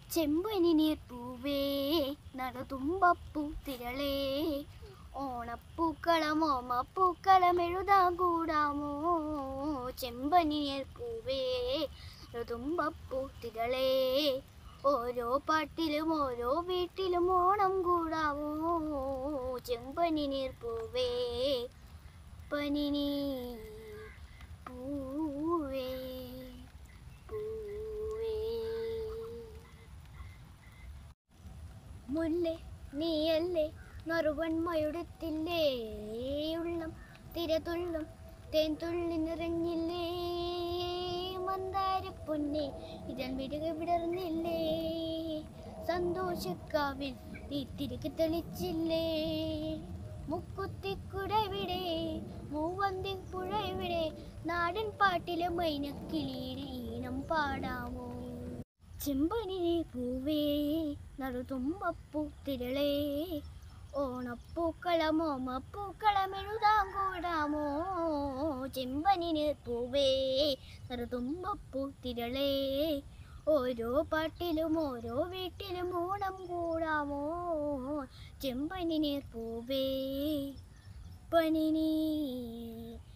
ചെമ്പനി നീർപ്പൂവേ നടതുമ്പപ്പൂ തിരളേ ഓണപ്പൂക്കളം ഓമപ്പൂക്കളം എഴുതാൻ കൂടാമോ ചെമ്പനി നീർപ്പൂവേ നടതുമ്പപ്പൂ തിരളേ ഓരോ പാട്ടിലും ഓരോ വീട്ടിലും ഓണം കൂടാമോ ചെമ്പനി നീർപ്പൂവേ പനിനീ പൂവേ പൂവേ മുല്ലേ നീയല്ലേ നറുവൺമയുടത്തില്ലേ ഉള്ളം തിരതുള്ളും തേൻ തുള്ളി നിറഞ്ഞില്ലേ മന്ദാരപ്പൊന്നെ ഇതൻ വിടുക വിടർന്നില്ലേ സന്തോഷക്കാവിൽ നീ തിരികെ തെളിച്ചില്ലേ മുക്കുത്തിക്കുടവിടെ മൂവന്തി പുഴവിടെ നാടൻ പാട്ടിലെ മൈനക്കിളിയുടെ ഈണം പാടാമോ ചെമ്പനിനെ പൂവേ നറുതുമ്പപ്പൂ തിരളേ ഓണപ്പൂക്കളം ഓമപ്പൂക്കളം എഴുതാൻ കൂടാമോ ചെമ്പനിന് പൂവേ നറുതുമ്പപ്പൂ തിരളേ ഓരോ പാട്ടിലും ഓരോ വീട്ടിലും ഓണം കൂടാമോ ചെമ്പനിനെ പൂവേ പനിനീ